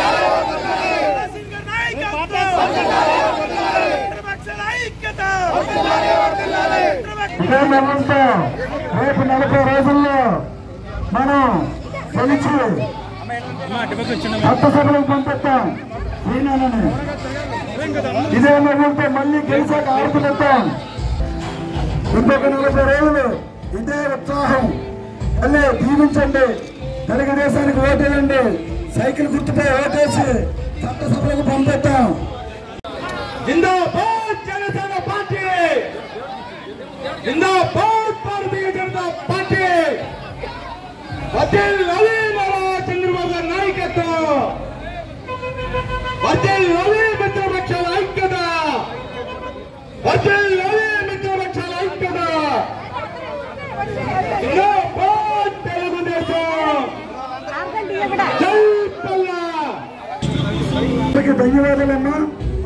Singer నాయకత్వం ప్రపక్షాల ఐక్యత ఇదే నిర్ణయంతో రేపు నలభై రోజుల్లో మనం గెలిచి చట్టసభలకు పంపిస్తాం ఈయనని ఇదే నిర్ణయంతో మళ్ళీ గెలిచాక ఆడుతున్నట్టాం ఇంకొక నలభై రోజులు ఇదే ఉత్సాహం మళ్ళీ దీవించండి తెలుగుదేశానికి ఓటేయండి సైకిల్ గుర్తుపై ఓటేసి చట్టసభలకు పంపిస్తాం జిందాబాద్ జనసేన పార్టీ జిందాబాద్ భారతీయ జనతా పార్టీ వదిల్ రవి నారా చంద్రబాబు గారి నాయకత్వం వదిల్ రవి మిత్రపక్షాల ఐక్యత వదిల్ రవి మిత్రపక్షాల ఐక్యత జిందాబాద్ తెలుగుదేశం జై పల్లా అందరికీ ధన్యవాదాలమ్మా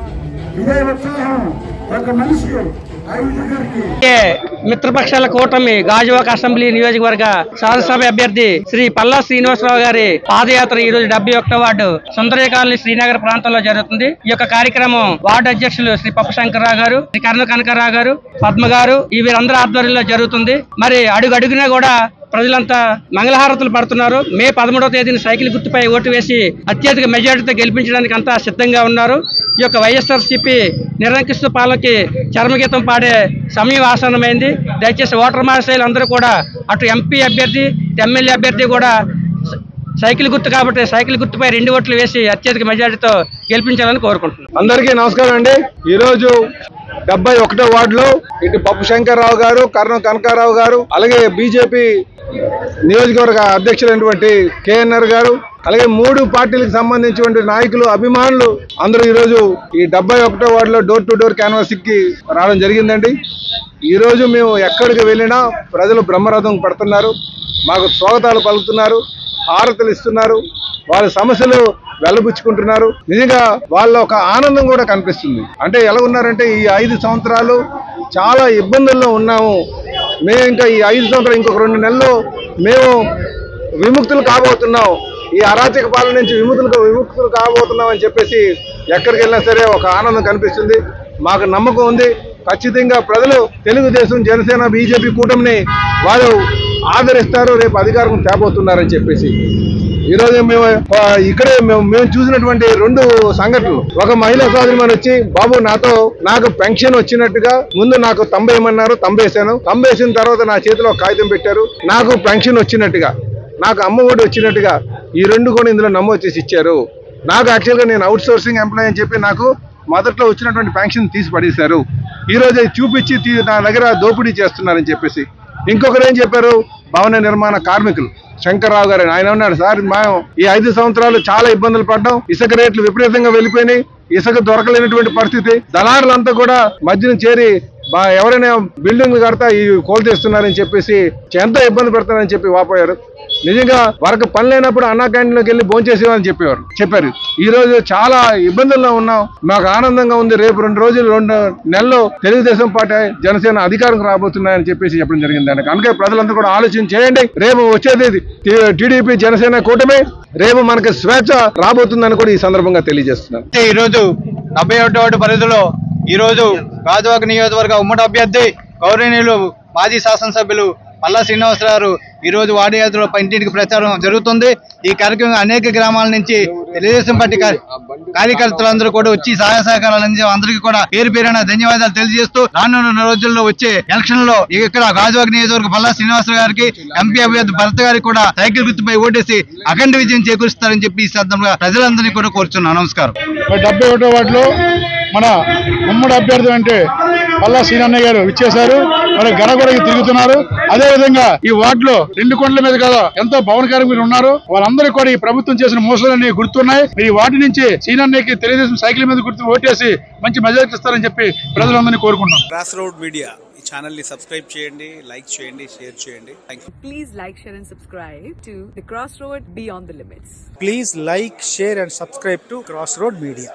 ఇదే ఉత్సాహం ఒక మనిషి ఐదు గారికి ఏ మిత్రపక్షాల కూటమి గాజువాక అసెంబ్లీ నియోజకవర్గ శాసనసభ అభ్యర్థి శ్రీ పల్లా శ్రీనివాసరావు గారి పాదయాత్ర ఈ రోజు డెబ్బై ఒకటో వార్డు సుందరయ్య కాలనీ శ్రీనగర్ ప్రాంతంలో జరుగుతుంది ఈ యొక్క కార్యక్రమం వార్డు అధ్యక్షులు శ్రీ పప్పు శంకర్రావు గారు శ్రీ కర్ణ కనకరావు గారు పద్మ గారు ఈ వీరందరూ ఆధ్వర్యంలో జరుగుతుంది మరి అడుగు అడుగునా కూడా ప్రజలంతా మంగళహారతులు పడుతున్నారు మే పదమూడవ తేదీన సైకిల్ గుర్తుపై ఓటు వేసి అత్యధిక మెజారిటీతో గెలిపించడానికి అంతా సిద్ధంగా ఉన్నారు ఈ యొక్క వైఎస్ఆర్సీపీ నిరంకిస్తూ పాలనకి చర్మగీతం పాడే సమయం ఆసన్నమైంది దయచేసి ఓటర్ మహాశైలు అందరూ కూడా అటు ఎంపీ అభ్యర్థి ఇటు ఎమ్మెల్యే అభ్యర్థి కూడా సై- సైకిల్ గుర్తు కాబట్టి సైకిల్ గుర్తుపై రెండు ఓట్లు వేసి అత్యధిక మెజారిటీతో గెలిపించాలని కోరుకుంటున్నాను అందరికీ నమస్కారం అండి ఈరోజు డెబ్బై ఒకటో వార్డులో ఇటు పప్పు శంకర్రావు గారు కర్ణం కనకారావు గారు అలాగే బీజేపీ నియోజకవర్గ అధ్యక్షులైనటువంటి కేఎన్ఆర్ గారు అలాగే మూడు పార్టీలకు సంబంధించినటువంటి నాయకులు అభిమానులు అందరూ ఈరోజు ఈ డెబ్బై ఒకటో వార్డులో డోర్ టు డోర్ క్యాన్వాసింగ్ కి రావడం జరిగిందండి ఈ రోజు మేము ఎక్కడికి వెళ్ళినా ప్రజలు బ్రహ్మరథం పడుతున్నారు మాకు స్వాగతాలు పలుకుతున్నారు హారతలు ఇస్తున్నారు వాళ్ళ సమస్యలు వెళ్ళబుచ్చుకుంటున్నారు నిజంగా వాళ్ళ ఒక ఆనందం కూడా కనిపిస్తుంది అంటే ఎలా ఉన్నారంటే ఈ ఐదు సంవత్సరాలు చాలా ఇబ్బందుల్లో ఉన్నాము మేము ఇంకా ఈ ఐదు సంవత్సరాలు ఇంకొక రెండు నెలల్లో మేము విముక్తులు కాబోతున్నాం ఈ అరాచక పాలన నుంచి విముక్తులు విముక్తులు కాబోతున్నాం అని చెప్పేసి ఎక్కడికి వెళ్ళినా సరే ఒక ఆనందం కనిపిస్తుంది మాకు నమ్మకం ఉంది ఖచ్చితంగా ప్రజలు తెలుగుదేశం జనసేన బీజేపీ కూటమిని వారు ఆదరిస్తారు రేపు అధికారం తేబోతున్నారని చెప్పేసి ఈ రోజు మేము ఆ, ఇక్కడే మేము మేము చూసినటువంటి రెండు సంఘటనలు ఒక మహిళా సోదరిమని వచ్చి బాబు నాతో నాకు పెన్షన్ వచ్చినట్టుగా ముందు నాకు తంబేయమన్నారు తంబేశాను తంబేసిన తర్వాత నా చేతిలో ఒక కాగితం పెట్టారు నాకు పెన్షన్ వచ్చినట్టుగా నాకు అమ్మ ఒడి వచ్చినట్టుగా ఈ రెండు కూడా ఇందులో నమోదు చేసి ఇచ్చారు నాకు యాక్చువల్గా నేను అవుట్ సోర్సింగ్ ఎంప్లాయ్ అని చెప్పి నాకు మొదట్లో వచ్చినటువంటి పెన్షన్ తీసి పడేశారు ఈ రోజు అది చూపించి తీ- నా దగ్గర దోపిడీ చేస్తున్నారని చెప్పేసి ఇంకొకరు ఏం చెప్పారు భవన నిర్మాణ కార్మికులు శంకర్రావు గారు ఆయన ఉన్నాడు సార్ మేము ఈ ఐదు సంవత్సరాలు చాలా ఇబ్బందులు పడ్డాం ఇసుక రేట్లు విపరీతంగా వెళ్ళిపోయినాయి ఇసుక దొరకలేనటువంటి పరిస్థితి దళారులంతా కూడా మధ్యన చేరి బా- ఎవరైనా బిల్డింగ్లు కడతా ఈ కోల్తేస్తున్నారని చెప్పేసి ఎంతో ఇబ్బంది పెడతారని చెప్పి వాపోయారు నిజంగా వరకు పని లేనప్పుడు అన్నా క్యాంటీన్లోకి వెళ్ళి భోంచేసేవారని చెప్పేవారు చెప్పారు ఈ రోజు చాలా ఇబ్బందుల్లో ఉన్నాం మాకు ఆనందంగా ఉంది రేపు రెండు రోజులు రెండు నెలల్లో తెలుగుదేశం పార్టీ జనసేన అధికారం రాబోతున్నాయని చెప్పేసి చెప్పడం జరిగింది అండి అందుకే ప్రజలందరూ కూడా ఆలోచన చేయండి రేపు వచ్చేది టీడీపీ జనసేన కూటమి రేపు మనకి స్వేచ్ఛ రాబోతుందని కూడా ఈ సందర్భంగా తెలియజేస్తున్నాను అయితే ఈ రోజు డెబ్బై ఒకటి వార్డు పరిధిలో ఈ రోజు గాజువాక నియోజకవర్గ ఉమ్మడి అభ్యర్థి గౌరవనీయులు మాజీ శాసనసభ్యులు పల్లా శ్రీనివాసరావు ఈ రోజు వార్డు యాత్రలో ఇంటింటికి ప్రచారం జరుగుతుంది ఈ కార్యక్రమం అనేక గ్రామాల నుంచి తెలుగుదేశం పార్టీ కార్య- కార్యకర్తలందరూ కూడా వచ్చి సహాయ సహకారాలు అందించే అందరికీ కూడా పేరు పేరున ధన్యవాదాలు తెలియజేస్తూ రానున్న రోజుల్లో వచ్చే ఎలక్షన్ లో ఇక్కడ గాజువాక నియోజకవర్గ పల్లా శ్రీనివాసరావు గారికి ఎంపీ అభ్యర్థి భరత్ గారికి కూడా సైకిల్ గుర్తుపై ఓటేసి అఖండ విజయం చేకూరుస్తారని చెప్పి ఈ సందర్భంగా ప్రజలందరినీ కూడా కోరుచున్నాను నమస్కారం మరి డెబ్బై ఒకటో వార్డులో మన ఉమ్మడి అభ్యర్థి అంటే పల్లా శ్రీనన్న గారు ఇచ్చేశారు మరి గనగొడకి తిరుగుతున్నారు అదే విధంగా ఈ వార్డులో రెండు కొండల మీద కదా ఎంతో భవన కార్మికులు ఉన్నారు వాళ్ళందరూ కూడా ఈ ప్రభుత్వం చేసిన మోసాలన్నీ గుర్తున్నాయి మరి ఈ వార్డు నుంచి శ్రీనన్నకి తెలుగుదేశం సైకిల్ మీద గుర్తు ఓటేసి మంచి మెజారిటీ ఇస్తారని చెప్పి ప్రజలందరినీ కోరుకుంటున్నాం గ్రాస్ రోడ్ మీడియా ఈ ఛానల్ని సబ్స్క్రైబ్ చేయండి లైక్ చేయండి షేర్ చేయండి thank you Please like, share, and subscribe to The Crossroad Beyond the Limits. Please like, share, and subscribe to Crossroad Media.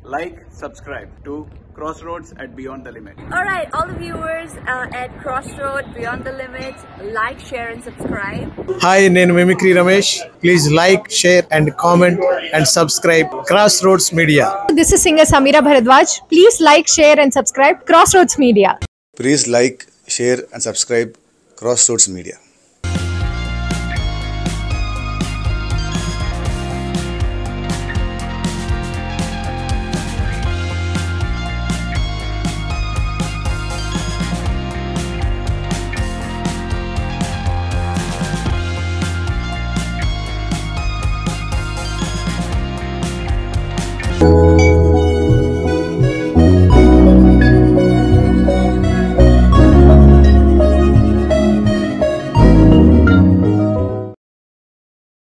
like, subscribe to Crossroads at Beyond the Limit. All right, all the viewers uh, at Crossroad Beyond the Limit, like, share, and subscribe. Hi నేను mimicry Ramesh please like share and comment and subscribe cross roads media This is singer Samira Bharadwaj. Please like, share, and subscribe Crossroads Media. Please like, share, and subscribe Crossroads Media.